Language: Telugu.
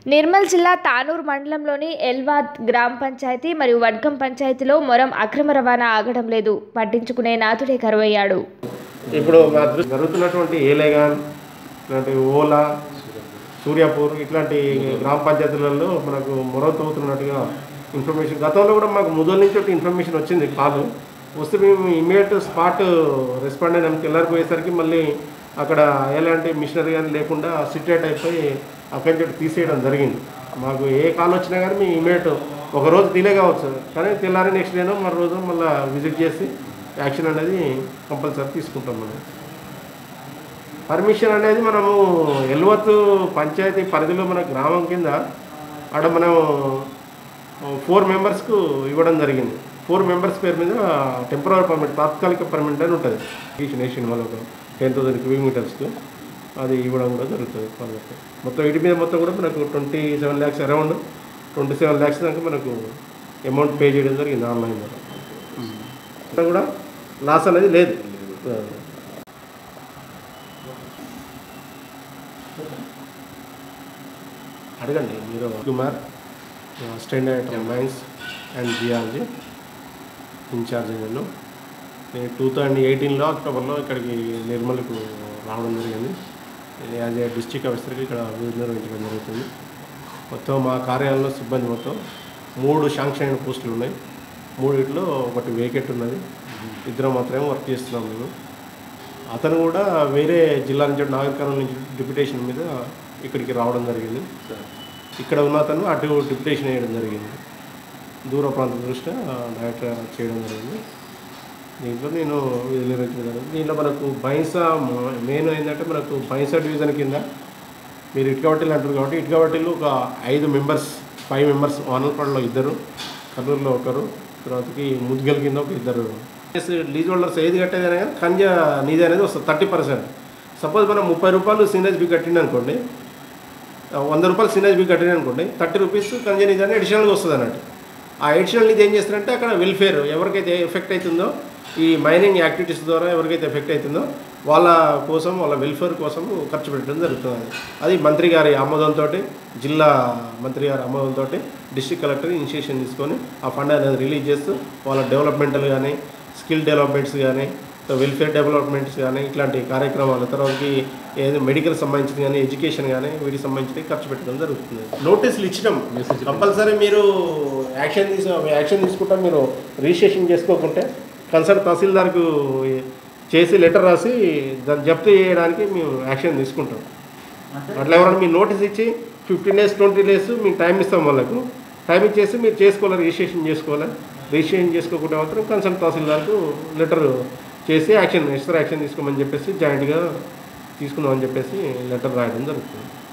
నిర్మల్ జిల్లా తానూరు మండలంలోని ఎల్వాద్ గ్రామ పంచాయతీ మరియు వడ్గం పంచాయతీలో మొరం అక్రమ రవాణా ఆగడం లేదు పట్టించుకునే నాథుడే కరువయ్యాడు ఇప్పుడు మా దృ- జరుగుతున్నటువంటి ఏలేగాన్ ఇట్లాంటి ఓలా సూర్యాపూర్ ఇట్లాంటి గ్రామ పంచాయతీలలో మనకు మొరవ తవ్వుతున్నట్టుగా ఇన్ఫర్మేషన్ గతంలో కూడా మాకు ముదల నుంచి ఒకటి ఇన్ఫర్మేషన్ వచ్చింది కాల్ వస్తే మేము ఇమీడియట్ స్పాట్ రెస్పాండ్ అయినాం తెల్లారిపోయేసరికి మళ్ళీ అక్కడ ఎలాంటి మిషనరీ కానీ లేకుండా సిటేట్ అయిపోయి అక్కడి నుంచి తీసేయడం జరిగింది మాకు ఏ కాల్ వచ్చినా కానీ మేము ఇమీడియట్ ఒక రోజు డిలే కావచ్చు కానీ తెల్లారి నెక్స్ట్ డేనో మరో రోజు మళ్ళీ విజిట్ చేసి యాక్షన్ అనేది కంపల్సరీ తీసుకుంటాం మనం పర్మిషన్ అనేది మనము ఎల్వత్ పంచాయతీ పరిధిలో మన గ్రామం కింద ఆడ మనం ఫోర్ మెంబర్స్కు ఇవ్వడం జరిగింది ఫోర్ మెంబర్స్ పేరు మీద టెంపరీ పర్మిట్ తాత్కాలిక పర్మిట్ అని ఉంటుంది ఈచ్ నేషన్ వాళ్ళ ఒక టెన్ థౌసండ్ కిలోమీటర్స్కు అది ఇవ్వడం కూడా జరుగుతుంది వాళ్ళకి మొత్తం వీటి మీద మొత్తం కూడా మనకు twenty seven lakhs around twenty seven lakhs దాకా మనకు అమౌంట్ పే చేయడం జరిగింది ఆన్లైన్ ద్వారా ఇక్కడ కూడా లాస్ అనేది లేదు అడగండి మీరు Kumar assistant director mines and geology incharge నేను నేను టూ థౌజండ్ ఎయిటీన్లో అక్టోబర్లో ఇక్కడికి నిర్మల్కు రావడం జరిగింది యాజ్ ఏ డిస్టిక్ ఆఫీసర్కి ఇక్కడ విధులు నిర్వహించడం జరుగుతుంది మొత్తం మా కార్యాలయంలో సిబ్బంది మొత్తం మూడు శాంక్షన్ అయిన పోస్టులు ఉన్నాయి మూడిట్లో ఒకటి వేకెట్ ఉన్నది ఇద్దరం మాత్రమే వర్క్ చేస్తున్నాం మేము అతను కూడా వేరే జిల్లా నుంచి నాగరికర్నూలు నుంచి డిప్యుటేషన్ మీద ఇక్కడికి రావడం జరిగింది ఇక్కడ ఉన్న అతను అటు డిప్యుటేషన్ వేయడం జరిగింది దూర ప్రాంత దృష్ట్యా డైరెక్టర్ చేయడం జరిగింది దీంట్లో నేను విధులు నిర్వహించడం జరిగింది దీంట్లో మనకు బైన్సా మెయిన్ ఏంటంటే మనకు బైన్సా డివిజన్ కింద మీరు ఇటుకబట్టిలు అంటారు కాబట్టి ఇటుకబట్టిలు ఒక ఐదు మెంబర్స్ ఫైవ్ మెంబర్స్ వానల్పాడులో ఇద్దరు కర్నూలులో ఒకరు తర్వాతకి ముద్గల్ కింద ఒక ఇద్దరు లీజ్ హోల్డర్స్ ఏది కట్టేదైనా కానీ కంజ నీది అనేది వస్తుంది థర్టీ పర్సెంట్ సపోజ్ మనం ముప్పై రూపాయలు సీనేజ్ బి కట్టింది అనుకోండి వంద రూపాయలు సీనేజ్ బి కట్టింది అనుకోండి థర్టీ రూపీస్ కంజ నిధి అనేది అడిషనల్గా వస్తుంది అన్నట్టు ఆ అడిషనల్ నిధి ఏం చేస్తారంటే అక్కడ వెల్ఫేర్ ఎవరికైతే ఎఫెక్ట్ అవుతుందో ఈ మైనింగ్ యాక్టివిటీస్ ద్వారా ఎవరికైతే ఎఫెక్ట్ అవుతుందో వాళ్ళ కోసం వాళ్ళ వెల్ఫేర్ కోసం ఖర్చు పెట్టడం జరుగుతుంది అది మంత్రి గారి ఆమోదంతో జిల్లా మంత్రి గారి ఆమోదంతో డిస్ట్రిక్ట్ కలెక్టర్ ఇనిషియేషన్ తీసుకొని ఆ ఫండ్ అనేది రిలీజ్ చేస్తూ వాళ్ళ డెవలప్మెంటల్ కానీ స్కిల్ డెవలప్మెంట్స్ కానీ వెల్ఫేర్ డెవలప్మెంట్స్ కానీ ఇట్లాంటి కార్యక్రమాలు తర్వాతకి ఏదో మెడికల్ సంబంధించిన కానీ ఎడ్యుకేషన్ కానీ వీటికి సంబంధించి ఖర్చు పెట్టడం జరుగుతుంది నోటీసులు ఇచ్చినాం కంపల్సరీ మీరు యాక్షన్ తీసు యాక్షన్ తీసుకుంటాం మీరు రిజిస్ట్రేషన్ చేసుకోకుంటే కన్సర్న్ తహసీల్దార్కు చేసి లెటర్ రాసి దాన్ని జప్తు చేయడానికి మేము యాక్షన్ తీసుకుంటాం అట్లా ఎవరైనా మీ నోటీస్ ఇచ్చి ఫిఫ్టీన్ డేస్ ట్వంటీ డేస్ మేము టైం ఇస్తాం వాళ్ళకు టైం ఇచ్చేసి మీరు చేసుకోవాలి రిజిస్ట్రేషన్ చేసుకోవాలి రిజిస్ట్రేషన్ చేసుకోకుండా మాత్రం కన్సల్ట్ తహసీల్దార్కు లెటర్ చేసి యాక్షన్ ఎక్స్ట్రా యాక్షన్ తీసుకోమని చెప్పేసి జాయింట్గా తీసుకుందామని చెప్పేసి లెటర్ రాయడం జరుగుతుంది